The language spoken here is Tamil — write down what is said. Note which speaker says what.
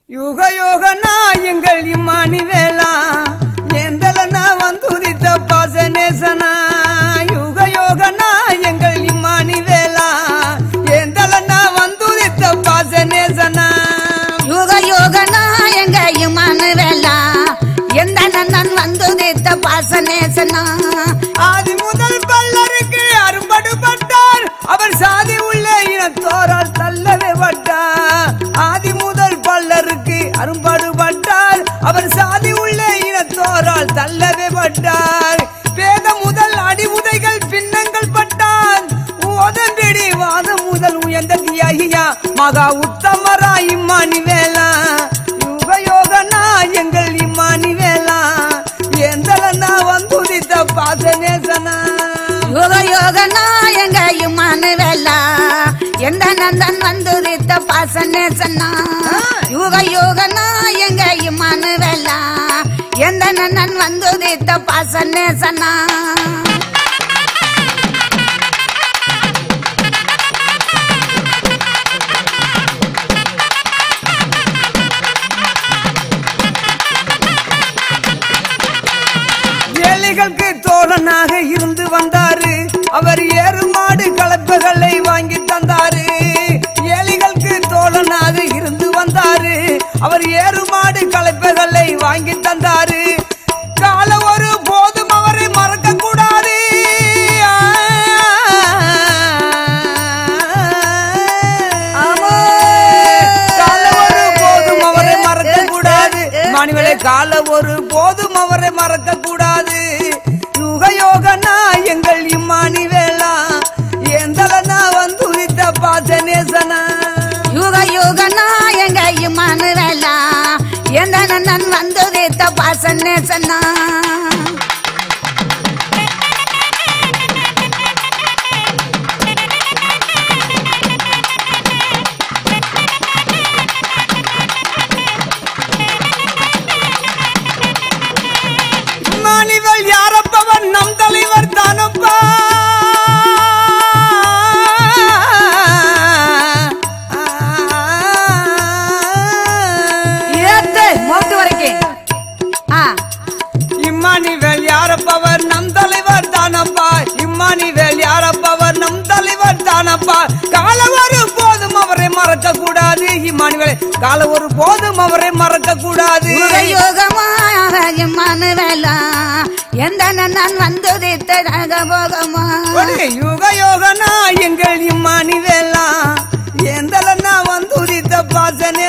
Speaker 1: யுக யோக எங்கள் இம்மானி வேளா எந்தலனா வந்துதித்த பாசநேசனா யுக யோக எங்கள் இம்மானி வேளா எந்தலனா வந்துதித்த பாசநேசனா
Speaker 2: யுக யோக நாயங்க இமானுவேலா எந்த நன்னன் வந்து தேத்த பாசநேசனா
Speaker 1: ஆதி முதல் பல்லருக்கு அரும்படுபட்டார் அவர் சாதி உள்ள இனத்தோரால் தள்ளவே பட்டார் ஆதி முதல் பல்லருக்கு அரும்படுபட்டார் அவர் சாதி உள்ள இனத்தோரால் தள்ளவே பட்டார் பேத முதல் அடி உதைகள் பின்னங்கள் பட்டார் ஓதம்பிடி வாதம் முதல் உயர்ந்த தியாகியா மகா உத்தமரா இம்மானி வேளா யுக யோகனா எங்கள் இம்மானி வேளா எந்தலன்னா வந்துதித்த பாசநேசனா
Speaker 2: யுக யோக நாயங்க இமானுவேலா எந்த நந்தன் வந்து தேத்த பாசநேசனா யுக யோக நாயங்க இமானுவேலா எந்த நன்னன் வந்து தேத்த பாசநேசனா
Speaker 1: ஏழைகளுக்கு தோழனாக இருந்து வந்தாரு அவர் ஏறுமாடு கலப்பைகளை வாங்கி தந்தாரு ஏழைகளுக்கு தோழனாக இருந்து வந்தாரு அவர் ஏறுமாடு கலப்பைகளை வாங்கி தந்தாரு கால ஒரு போதும் அவரை மறக்க கூடாது கால ஒரு போதும் அவரை மறக்க கூடாது மாணிவலை கால ஒரு போதும் அவரை மறக்க கூடாது யுக யோகனா எங்கள் இம்மானி வேளா எந்தலனா வந்து உரித்த பாசநேசனா
Speaker 2: யுக யுக நாயங்க இமானுவேலா எந்த நன்னன் வந்து தேத்த பாசநேசனா
Speaker 1: மாணிவல் யாரப்பவன் நம் தலைவர் தானப்பா
Speaker 2: ஏத்து மோட்டு வரைக்கும் ஆ
Speaker 1: இம்மானிவேல் யாரப்பவர் நம் தலைவர் தானப்பா இம்மானிவேல் யாரப்பவர் நம் தலைவர் தானப்பா கால ஒரு போதும் அவரை மறக்க கூடாது இம்மானிவேல் கால ஒரு போதும் அவரை மறக்க கூடாது
Speaker 2: யுக யுகமாக இமானுவேலா எந்த நன்னன் வந்து தேத்த போகமா
Speaker 1: ஒரு யுக யோகனா எங்கள் இம்மானிவேலா எந்தலன்னா வந்து உதித்த பாசனே